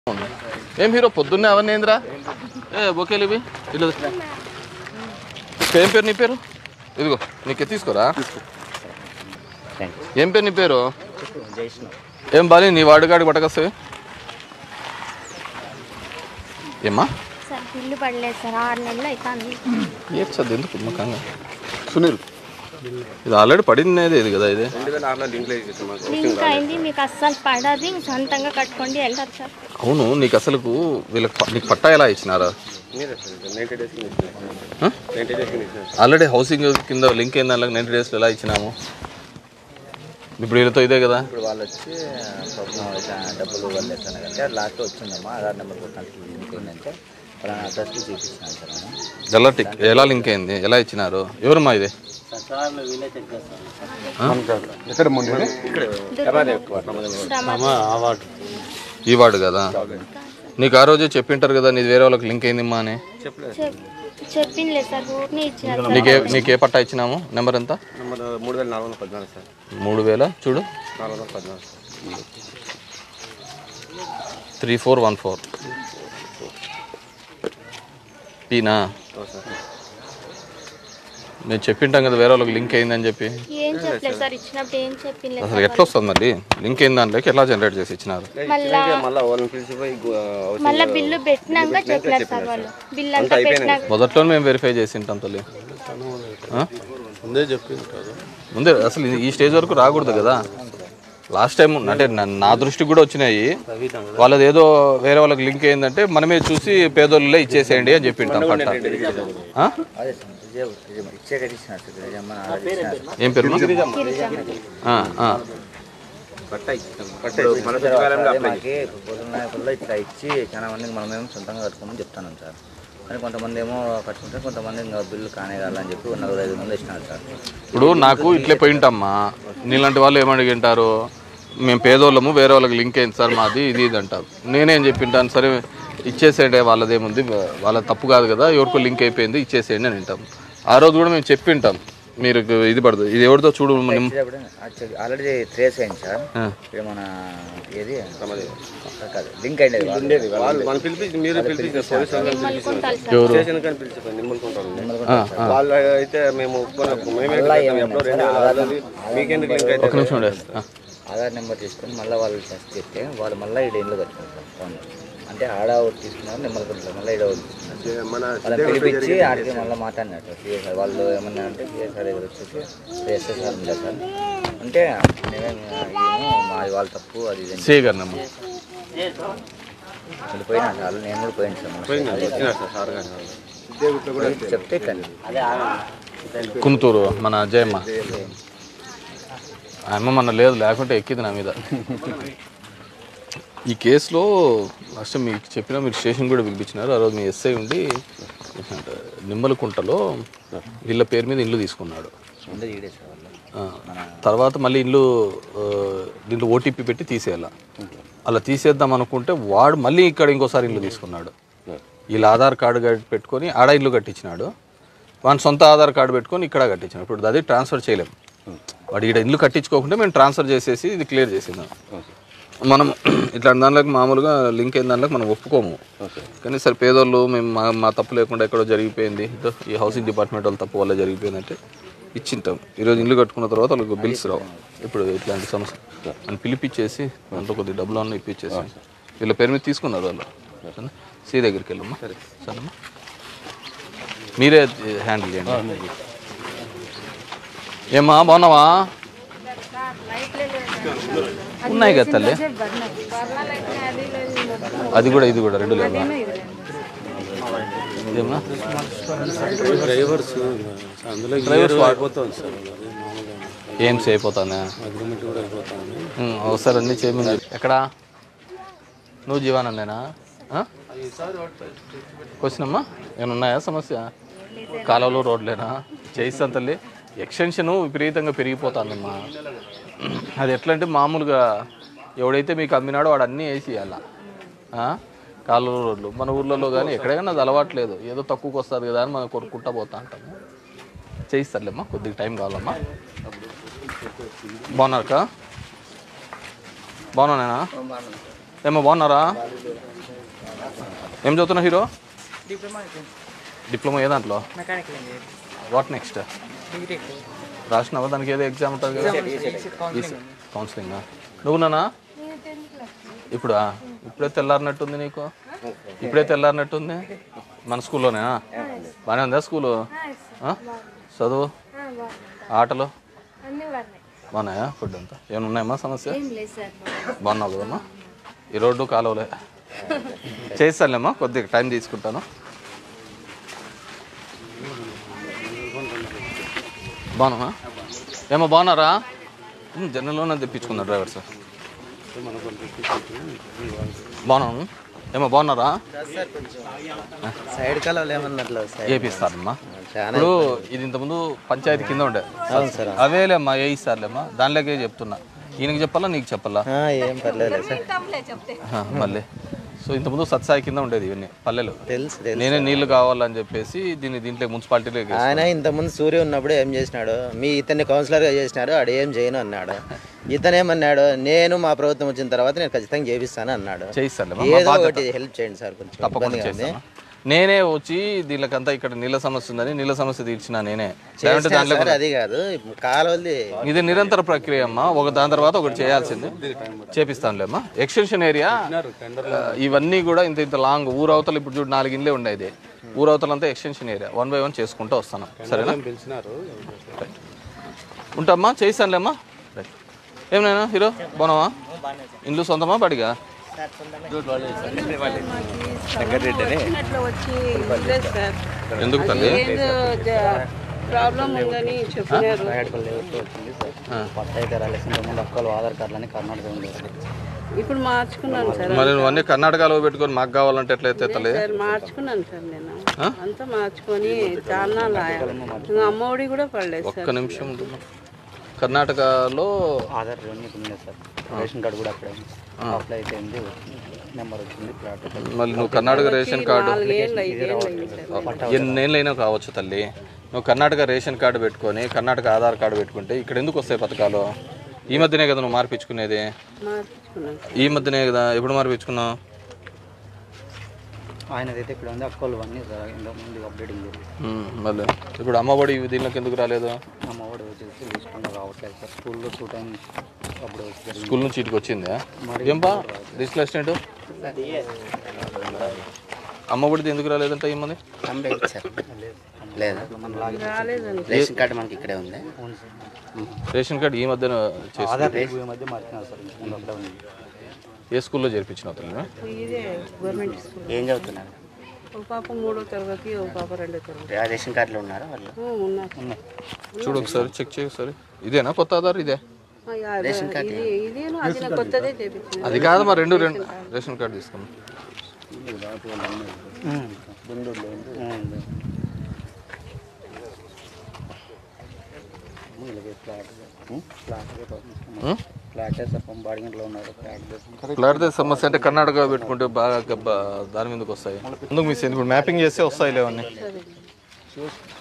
ఏం హీరో పొద్దున్నే అవన్నీ ఏందిరా ఏ బొకేలు ఇవి ఇల్లు ఏం పేరు నీ పేరు ఇదిగో నీకే తీసుకోరా ఏం పేరు నీ పేరు ఏం బాలి నీ వాడుగాడి పట్టకొస్తాయి ఏమ్మా సార్ బిల్లు పడలేదు సార్ ఆరు నెలలు అవుతుంది ఏడ్చద్దు ఎందుకు ముఖంగా సునీల్ ఇది ఆల్రెడీ పడింది ఇది కదా ఇది లింక్ అయింది మీకు అస్సలు పడది సొంతంగా కట్టుకోండి వెళ్ళదు సార్ అవును నీకు అసలు వీళ్ళకి ప- నీకు పట్టా ఎలా ఇచ్చినారా ఆల్రెడీ హౌసింగ్ కింద లింక్ అయిన దానికి నైంటీ డేస్లో ఎలా ఇచ్చినాము ఇప్పుడు వీళ్ళతో ఇదే కదా ఇప్పుడు వాళ్ళు వచ్చి స్వప్న ఇట్లా డబ్బులు వాళ్ళు ఎట్లా అంటే లాస్ట్లో వచ్చిందమ్మా ఆధార్ నెంబర్ కొట్టానికి లింక్ ఏంటంటే వాళ్ళని అడ్రస్కి చూపించినాను సార్ నేను ఎలా టిక్ ఎలా లింక్ అయింది ఎలా ఇచ్చినారు ఎవరమ్మా ఇది ఈ వార్డు కదా నీకు ఆ రోజే చెప్పింటారు కదా నీది వేరే వాళ్ళకి లింక్ అయిందిమ్మా అని చెప్- చెప్పిందిలే సార్ ఊరిని ఇచ్చారు సార్. నీకే నీకే పట్టా ఇచ్చినాము నెంబర్ ఎంత మూడు వేల నాలుగు వందల పద్నాలుగు సార్ మూడు వేల చూడు నాలుగు వందల పద్నాలుగు త్రీ ఫోర్ వన్ ఫోర్ ఈనా సార్ నేను చెప్పింటాం కదా వేరే వాళ్ళకి లింక్ అయిందని చెప్పి ఏం చెప్పలేదు సార్ ఇచ్చినప్పుడు ఏం చెప్పింది అసలు ఎట్లా వస్తుంది మరి లింక్ అయిన దాంట్లోకి ఎట్లా జనరేట్ చేసి ఇచ్చినారు మళ్ళా మళ్ళీ వాళ్ళని పిలిచిపోయి గు- అవసరం మళ్ళా బిల్లు పెట్టినాక చెప్పలేదు సార్ వాళ్ళు బిల్లు అంతా పెట్టినాక మొదట్లో మేము వెరిఫై చేసి ఉంటాం తల్లి ఆ? ముందే చెప్పింది కదా ముందే అసలు ఈ- ఈ స్టేజ్ వరకు రాకూడదు కదా లాస్ట్ టైం అంటే నా- నా దృష్టికి కూడా వచ్చినాయి వాళ్ళది ఏదో వేరే వాళ్ళకి లింక్ అయిందంటే మనమే చూసి పేదోళ్ళే ఇచ్చేసేయండి అని చెప్పింటాం పట్ట ఆ? అదే సార్ విజయ విజయ ఇచ్చే కదా ఇచ్చినారు సార్ విజయమ్మ ఆధార్ ఇచ్చినారు ఏం పేరు ఆ, ఆ. ఇప్పుడు మన అదే మాకి పొద్దున్న నాయకుల్లో ఇట్లా ఇచ్చి చాలా మందికి మనమేమో సొంతంగా కట్టుకోమని చెప్తాను సార్ కానీ కొంతమంది ఏమో కట్టుకుంటారు కొంతమంది ఇంకా బిల్లు కానే కావాలని చెప్పి నలుగురు ఐదు మంది ఇచ్చినారు సార్ ఇప్పుడు నాకు ఇట్లే పోయింటమ్మా నీలాంటి వాళ్ళు ఏమడిగింటారు మేము పేదోళ్ళము వేరే వాళ్ళకి లింక్ అయింది సార్ మాది ఇది ఇది అంటారు నేనేం చెప్పింటాను సరే ఇచ్చేసేయండి వాళ్ళదేముంది వాళ్ళ తప్పు కాదు కదా ఎవరికో లింక్ అయిపోయింది ఇచ్చేసేయండి అని వింటాం ఆ రోజు కూడా మేము చెప్పింటాం మీరు ఇది పడదు ఇది ఎవరిదో చూడు నిమ్- ఇచ్చేటప్పుడు ఆల్రెడీ ట్రేస్ అయింది సార్ ఆ. ఇక్కడ మన ఏది కాదు లింక్ అయింది ఉండేది వాళ్ళు మనం పిలిపించి మీరు పిలిపించారు పోలీసు వాళ్ళని నిమ్మలుకుంటారు సార్ ఎవరు స్టేషన్ కానీ పిలిచిపోయి నిమ్మలుకుంటారు ఆ, ఆ. వాళ్ళు అయితే మేము ఒప్పుకోను. మేమే కట్టాం. ఎప్పుడో రెండు వేల ఆరులోది వీకెండ్ లింక్ అయితే ఒక నిమిషం ఉండే. ఆ. ఆధార్ నెంబర్ తీసుకొని మళ్ళీ వాళ్ళు టెస్ట్ చేస్తే వాళ్ళు మళ్ళీ ఈ ఇంట్లో కట్టుకుంటారు ఫోన్ అంటే ఆడ ఒకటి తీసుకున్నారు నిమ్మలకుంటారు మళ్ళీ ఈడ ఒకటి తీసుకున్నారు మన వాళ్ళని పిలిపించి ఆడికి మళ్ళీ మాట్లాడినట్టు సిఎస్ఆర్ వాళ్ళు ఏమన్నా అంటే సిఎస్ఆర్ దగ్గర వచ్చేసి ఎస్ఎస్ఆర్ ఉందా సార్ అంటే మేమేం ఇయ్యము, మాది వాళ్ళ తప్పు అది ఇది అని సే గారు నమ్మ చెప్పి పోయినా సార్ నేను కూడా పోయిన సార్ మొన్న. వచ్చినారు సార్ సార్ గారు పోయి చెప్తే కానీ కుంతూరు మన జయమ్మ ఆ అమ్మ మన లేదు లేకుంటే ఎక్కింది నా మీద ఈ కేసులో ఫస్ట్ మీకు చెప్పిన మీరు స్టేషన్ కూడా పిలిపించినారు ఆ రోజు మీ ఎస్ఐ ఉండి చెప్పినట్టు నిమ్మలకుంటలో వీళ్ళ పేరు మీద ఇల్లు తీసుకున్నాడు ముందే ఈడే సార్ వాళ్ళు ఆ, తర్వాత మళ్ళీ ఇల్లు ఆ, దీంట్లో ఓటీపీ పెట్టి తీసేయాల అలా తీసేద్దాం అనుకుంటే వాడు మళ్ళీ ఇక్కడ ఇంకోసారి ఇల్లు తీసుకున్నాడు వీళ్ళ ఆధార్ కార్డు కట్టి పెట్టుకొని ఆడ ఇల్లు కట్టించినాడు వాని సొంత ఆధార్ కార్డు పెట్టుకొని ఇక్కడ కట్టించినాడు ఇప్పుడు అది ట్రాన్స్ఫర్ చేయలేము వాడు ఇక్కడ ఇల్లు కట్టించుకోకుండా మేము ట్రాన్స్ఫర్ చేసేసి ఇది క్లియర్ చేసిందాం మనం ఇట్లాంటి దాంట్లోకి మామూలుగా లింక్ అయిన దాంట్లోకి మనం ఒప్పుకోము కానీ సరే పేదోళ్ళు మేము మా మా తప్పు లేకుండా ఎక్కడో జరిగిపోయింది ఇదో ఈ హౌసింగ్ డిపార్ట్మెంట్ వాళ్ళ తప్పు వల్ల జరిగిపోయిందంటే ఇచ్చింటాం ఈరోజు ఇల్లు కట్టుకున్న తర్వాత వాళ్ళకి బిల్స్ రావు ఇప్పుడు ఇట్లాంటి సమస్య అని పిలిపించేసి దాంట్లో కొద్ది డబ్బులు అన్న ఇప్పించేసి వీళ్ళ పేరు మీద తీసుకున్నారు వాళ్ళు సరేనా సి దగ్గరికి వెళ్ళమ్మా సరేమ్మా మీరే హ్యాండిల్ చేయండి ఏమ్మా బాగున్నావా ఉన్నాయి కదా తల్లి అది కూడా ఇది కూడా రెండు లేదా ఏమన్నా డ్రైవర్స్ అందులో డ్రైవర్స్ డ్రైవర్స్ అయిపోతుంది సార్ అది మామూలుగా ఏం అయిపోతానే అగ్రిమెంట్ కూడా అయిపోతుంది ఒకసారి అన్నీ చేయమని చెప్పు ఎక్కడా నువ్వు జీవానందేనా క్వశ్చన్ ఏమైనా ఉన్నాయా సమస్య కాలువలు రోడ్లేనా చేయిస్తాను తల్లి ఎక్స్టెన్షన్ విపరీతంగా పెరిగిపోతుందమ్మా అది ఎట్లా అంటే మామూలుగా ఎవడైతే మీకు అమ్మినాడో వాడు అన్నీ వేసి ఇవ్వాల కాలువ రోడ్లు మన ఊర్లలో కానీ ఎక్కడైనా అది అలవాట్లేదు ఏదో తక్కువకి వస్తుంది కదా అని మనం కొనుక్కుంటా పోతా అంటాము చేయిస్తారులేమ్మా కొద్దిగా టైం కావాలమ్మా బాగున్నారక్క బాగున్నానేనా ఏమో బాగున్నారా ఏం చదువుతున్నా హీరో డిప్లొమా ఏ దాంట్లో mechanical engineer what next degree రాసినావా దానికి ఏదో ఎగ్జామ్ ఉంటుంది కదా కౌన్సిలింగ్ నువ్వున్నానా ఇప్పుడు ఇప్పుడే తెల్లారినట్టుంది నీకు ఇప్పుడే తెల్లారినట్టుంది మన స్కూల్లోనే బాగానే ఉందా స్కూలు ఆ? చదువు ఆటలు అన్నీ ఉన్నాయి బాగున్నాయా ఫుడ్ అంతా ఏమైనా ఉన్నాయమ్మా సమస్య ఏం లేదు సార్ బాగున్నావు కదమ్మా ఈ రోడ్డు కాలువలే చేస్తానులేమ్మా కొద్దిగా టైం తీసుకుంటాను బాగున్నా ఏమో బాగున్నారా ఉమ్, జనరల్లోనే తెప్పించుకున్నా డ్రైవర్ సార్ బాగున్నాను ఏమో బాగున్నారా సైడ్ కాలువలు ఏమన్నట్లు ఏపిస్తారమ్మా చాలా ఇప్పుడు ఇది ఇంతకుముందు పంచాయతీ కింద ఉండే అవును సార్ అవేలేమ్మా ఏ ఇస్తారులేమ్మా దానిలోకే చెప్తున్నా ఈయనకి చెప్పాలా నీకు చెప్పాలా ఆ, ఏం పర్లేదు సార్ ఆ, మళ్ళీ సో ఇంతకుముందు సత్సాయి కింద ఉండేది ఇవన్నీ పల్లెలు తెలుసు తెలుసు నేనే నీళ్లు కావాలని చెప్పేసి దీన్ని దీంట్లో మున్సిపాలిటీలోకి ఆయన ఇంతకుముందు సూర్య ఉన్నప్పుడు ఏం చేసినాడు మీ ఇతన్ని కౌన్సిలర్గా చేసినారు ఆడు ఏం చేయను అన్నాడు ఇతను ఏమన్నాడు నేను మా ప్రభుత్వం వచ్చిన తర్వాత నేను ఖచ్చితంగా చేపిస్తాను అన్నాడు చేయిస్తారులేమ్మా ఏదో ఒకటి హెల్ప్ చేయండి సార్ కొంచెం తప్పకుండా ఇబ్బందిగా ఉంది చేస్తాను నేనే వచ్చి దీనికంతా ఇక్కడ నీళ్ళ సమస్య ఉందని నీళ్ళ సమస్య తీర్చిన నేనే లేదంటే చేసినారు దాంట్లో సార్ అది కాదు కాలువది ఇది నిరంతర ప్రక్రియ అమ్మా ఒక దాని తర్వాత ఒకటి చేయాల్సింది చేపిస్తానులే అమ్మా ఎక్స్టెన్షన్ ఏరియా ఇవన్నీ కూడా ఇంత ఇంత లాంగ్ ఊరవతలు ఇప్పుడు చూడు నాలుగు ఇండ్లే ఉండేది ఊరవతలు అంతా extension area one by one చేసుకుంటూ వస్తాను సరేనా పిలిచినారు ఉంటామ్మా చేయిస్తానులేమ్మా రైట్ ఏమైనా హీరో బాగున్నావా ఇండ్లు సొంతమా బడిగా వచ్చినట్లు వచ్చి లేదు సార్ ఎందుకు తల్లి ఏదో జ- ప్రాబ్లం ఉందని చెప్పినారు కొత్త అయితే రాలేదు ఇంతకుముందు అక్కలు ఆధార్ కార్డులని కర్ణాటక ఉండేది ఇప్పుడు మార్చుకున్నాను సార్ మరి నువ్వు అన్ని కర్ణాటకలో పెట్టుకొని మాకు కావాలంటే ఎట్లయితే తల్లి సార్ మార్చుకున్నాను సార్ నేను అంతా మార్చుకొని చాలా లాయాలి ఇంకా అమ్మఒడి కూడా పడలేదు సార్ ఒక్క నిమిషం ఉంటుందా? కర్ణాటకలో ఆధార్ అన్నీ ఉన్నాయి సార్ రేషన్ కార్డు కూడా అక్కడే ఉంది అప్లై అయిపోయింది నెంబర్ వచ్చింది ప్లాట్ మళ్ళీ నువ్వు కర్ణాటక రేషన్ కార్డు నాలుగేళ్ళు ఐదేళ్ళు అయింది సార్ ఎన్నేళ్ళైనా కావచ్చు తల్లి నువ్వు కర్ణాటక రేషన్ కార్డు పెట్టుకొని కర్ణాటక ఆధార్ కార్డు పెట్టుకుంటే ఇక్కడ ఎందుకు వస్తాయి పథకాలు ఈ మధ్యనే కదా నువ్వు మార్పించుకునేది మార్చుకున్నాను ఈ మధ్యనే కదా ఎప్పుడు మార్పించుకున్నావు ఆయనదైతే ఇక్కడ ఉంది అక్కలు అన్నీ సార్ ఇంతకు ముందు అప్డేటింగ్ ఉమ్, మళ్ళీ ఇప్పుడు అమ్మఒడి దీనిలోకి ఎందుకు రాలేదు అమ్మఒడి వచ్చేసి లిస్ట్లో రావట్లేదు సార్ స్కూల్లో టూ టైమ్స్ అప్పుడు వచ్చి స్కూల్ నుంచి ఇటుకు వచ్చిందా ఏం బా డిజిటల్ అసిస్టెంట్ అమ్మఒడిది ఎందుకు రాలేదంట ఈ మంది కంప్లీట్ సార్ లేదా రాలేదండి రేషన్ కార్డు మనకి ఇక్కడే ఉంది రేషన్ కార్డు ఈ మధ్యన చేసి ఆధార్ ఈ మధ్య మార్చినారు సార్ ముందు అక్కడే ఉంది ఏ స్కూల్లో చేర్పించిన తల్లి ఇదే గవర్నమెంట్ స్కూల్ ఏం చదువుతున్నారు ఒక పాప మూడో తరగతి ఒక పాప రెండో తరగతి ఆ రేషన్ కార్డులో ఉన్నారా వాళ్ళు ఆ, ఉన్నారు చూడు ఒకసారి చెక్ చేయి ఒకసారి ఇదేనా కొత్త ఆధార్ ఇదే ఆ, యా, ఇది ఇదేను అది నా కొత్తదే చేపించింది అది కాదు మరి రెండు రెండు రేషన్ కార్డు తీసుకున్నాం గుండూరులో ఉంది వీళ్ళకి ఫ్లాట్ ఫ్లాట్ ఫ్లాట్ సార్ బాడిగంట్లో ఉన్నారు ఫ్లాట్ ఫ్లాట్ సమస్య అంటే కర్ణాటక పెట్టుకుంటే బాగా గబ్బ దాని మీదకి వస్తాయి ముందుకు మిస్ అయింది ఇప్పుడు మ్యాపింగ్ చేస్తే వస్తాయి లేవన్నీ